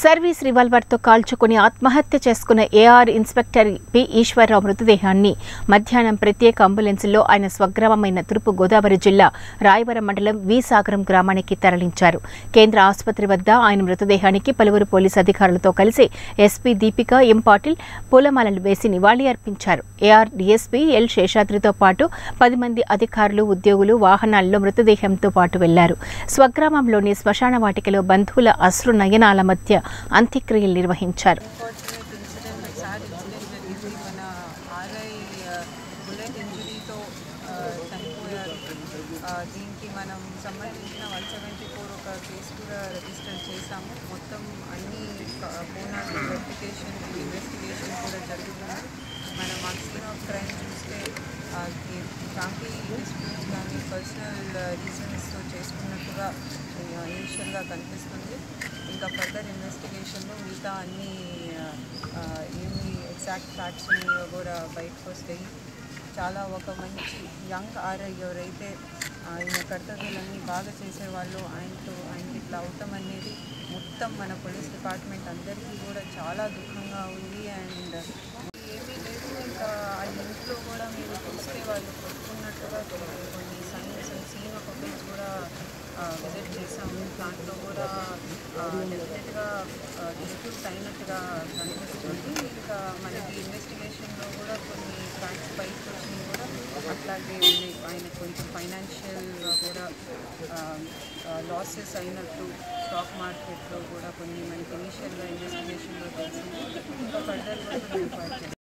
service రివాల్వర్తో కాల్చుకుని ఆత్మహత్య చేసుకున్న ఏఆర్ ఇన్స్పెక్టర్ పి ఈశ్వరరావు మృతదేహాన్ని మధ్యాహ్నం ప్రత్యేక అంబులెన్సులో ఆయన స్వగ్రామమైన తూర్పు గోదావరి జిల్లా రాయవరం మండలం వి సాగరం గ్రామానికి తరలించారు కేంద్ర ఆసుపత్రి వద్ద ఆయన మృతదేహానికి పలువురు పోలీసు అధికారులతో కలిసి ఎస్పీ దీపిక ఎం పాటిల్ పూలమాలలు వేసి నివాళి అర్పించారు ఏఆర్ డీఎస్పీ ఎల్ శేషాద్రితో పాటు పది మంది అధికారులు ఉద్యోగులు వాహనాల్లో మృతదేహంతో పాటు వెళ్లారు స్వగ్రామంలోని శ్మశాన వాటికలో బంధువుల అశ్రు నయనాల మధ్య అంత్యక్రియలు నిర్వహించారు అన్ఫార్చునేట్ ఇన్సిడెంట్ సాడ్ ఇన్సిడెంట్ జరిగింది మన ఆర్ఐ బుల్లెట్ ఇంజురీతో చనిపోయారు ఆ, దీనికి మనం సంబంధించిన వన్ సెవెంటీ ఫోర్ ఒక కేసు కూడా రిజిస్టర్ చేశాము మొత్తం అన్ని పూనాలు వెరిఫికేషన్ ఇన్వెస్టిగేషన్ కూడా జరుగుతుంది మన మార్క్స్కిన్ ఆఫ్ క్రైమ్ చూస్తే ఆ, ఈ ఫ్యామిలీ డిస్ప్యూట్స్ కానీ పర్సనల్ రీజన్స్తో చేసుకున్నట్టుగా ఇనిషియల్గా కనిపిస్తుంది ఇంకా ఫర్దర్ ఇన్వెస్టిగేషన్లో మిగతా అన్ని ఆ, ఆ, ఏమి ఎగ్జాక్ట్ ఫ్యాక్ట్స్ ఉన్నాయో కూడా బయటకు వస్తాయి చాలా ఒక మంచి యంగ్ ఆర్ఐ ఎవరైతే ఆయన కర్తవ్యాలన్నీ బాగా చేసేవాళ్ళు ఆయనతో ఆయనకి ఇట్లా అవటం అనేది మొత్తం మన పోలీస్ డిపార్ట్మెంట్ అందరికీ కూడా చాలా దుఃఖంగా ఉంది అండ్ ఏమీ లేదు ఇంకా ఆయన ఇంట్లో కూడా మీరు చూస్తే వాళ్ళు కొట్టుకున్నట్టుగా కొన్ని కొన్ని సైన్స్ సీన్ ఆఫ్ అఫెన్స్ కూడా విజిట్ చేసాము దాంట్లో కూడా డెఫినెట్గా డిస్ప్యూట్ అయినట్టుగా కనిపిస్తుంది ఇంకా మనకి ఇన్వెస్టిగేషన్లో కూడా కొన్ని ఫ్యాక్ట్స్ బయటకు వచ్చినాయి కూడా అట్లాగే ఉన్నాయి ఆయన కొంచెం ఫైనాన్షియల్గా కూడా లాసెస్ అయినట్టు స్టాక్ మార్కెట్లో కూడా కొన్ని మనకి ఇనిషియల్గా ఇన్వెస్టిగేషన్లో తెలిసింది ఇంకా ఫర్దర్ కూడా మేము